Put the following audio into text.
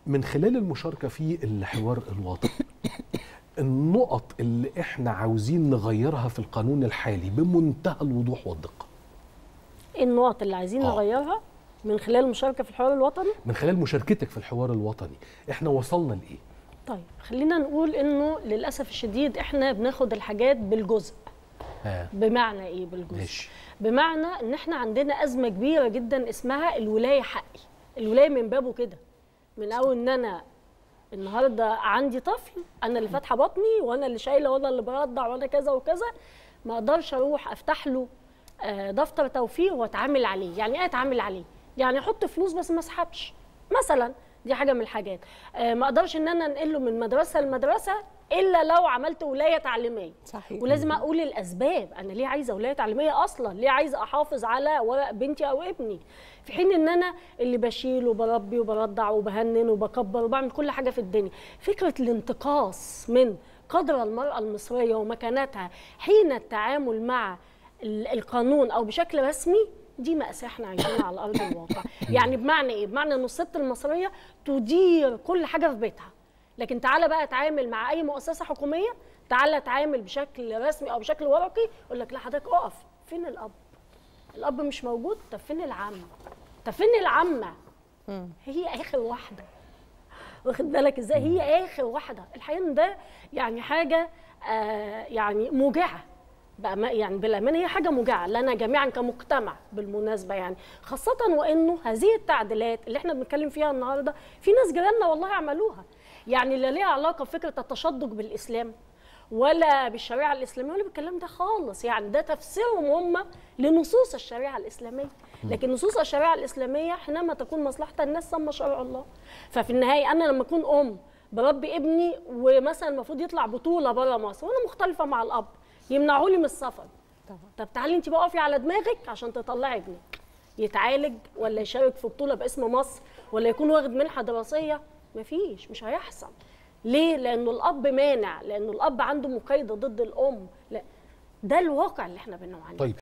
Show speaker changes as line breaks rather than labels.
من خلال المشاركه في الحوار الوطني النقط اللي احنا عاوزين نغيرها في القانون الحالي بمنتهى الوضوح والدقه
ايه النقط اللي عايزين
آه.
نغيرها من خلال المشاركه في الحوار الوطني
من خلال مشاركتك في الحوار الوطني احنا وصلنا لايه
طيب خلينا نقول انه للاسف الشديد احنا بناخد الحاجات بالجزء
ها
بمعنى ايه بالجزء
ماشي
بمعنى ان احنا عندنا ازمه كبيره جدا اسمها الولايه حقي الولايه من بابه كده من اول ان انا النهارده عندي طفل انا اللي فاتحه بطني وانا اللي شايله وانا اللي برضع وانا كذا وكذا ما اقدرش اروح افتح له آه، دفتر توفير واتعامل عليه يعني ايه اتعامل عليه يعني احط فلوس بس ما اسحبش مثلا دي حاجه من الحاجات آه، ما اقدرش ان انا انقله من مدرسه لمدرسه الا لو عملت ولايه تعليميه
صحيح
ولازم اقول الاسباب انا ليه عايزه ولايه تعليميه اصلا ليه عايزه احافظ على ورق بنتي او ابني في حين ان انا اللي بشيل وبربي وبرضع وبهنن وبكبر وبعمل كل حاجه في الدنيا فكره الانتقاص من قدر المراه المصريه ومكانتها حين التعامل مع ال- القانون او بشكل رسمي دي مأساة احنا عايشينها على أرض الواقع يعني بمعنى إيه؟ بمعنى إن الست المصرية تدير كل حاجة في بيتها لكن تعالى بقى اتعامل مع اي مؤسسه حكوميه تعالى اتعامل بشكل رسمي او بشكل ورقي يقول لك لا حضرتك اقف فين الاب الاب مش موجود طب فين العم طب فين العمه هي اخر واحده واخد بالك ازاي هي اخر واحده الحقيقه ان ده يعني حاجه آه يعني موجعه بقى ما- يعني بالامانه هي حاجه موجعه لنا جميعا كمجتمع بالمناسبه يعني خاصه وانه هذه التعديلات اللي احنا بنتكلم فيها النهارده في ناس جيراننا والله عملوها يعني لا ليها علاقه بفكره التشدق بالاسلام ولا بالشريعه الاسلاميه ولا بالكلام ده خالص يعني ده تفسيرهم هم لنصوص الشريعه الاسلاميه لكن نصوص الشريعه الاسلاميه حينما تكون مصلحه الناس ثم شرع الله ففي النهايه انا لما اكون ام بربي ابني ومثلا المفروض يطلع بطوله بره مصر وانا مختلفه مع الاب يمنعوا لي من السفر
طبعا
طب تعالي انت بقى اقفي على دماغك عشان تطلعي ابنك يتعالج ولا يشارك في بطوله باسم مصر ولا يكون واخد منحه دراسيه مفيش مش هيحصل ليه لانه الاب مانع لانه الاب عنده مقايضه ضد الام لا ده الواقع اللي احنا بنعانيه
طيب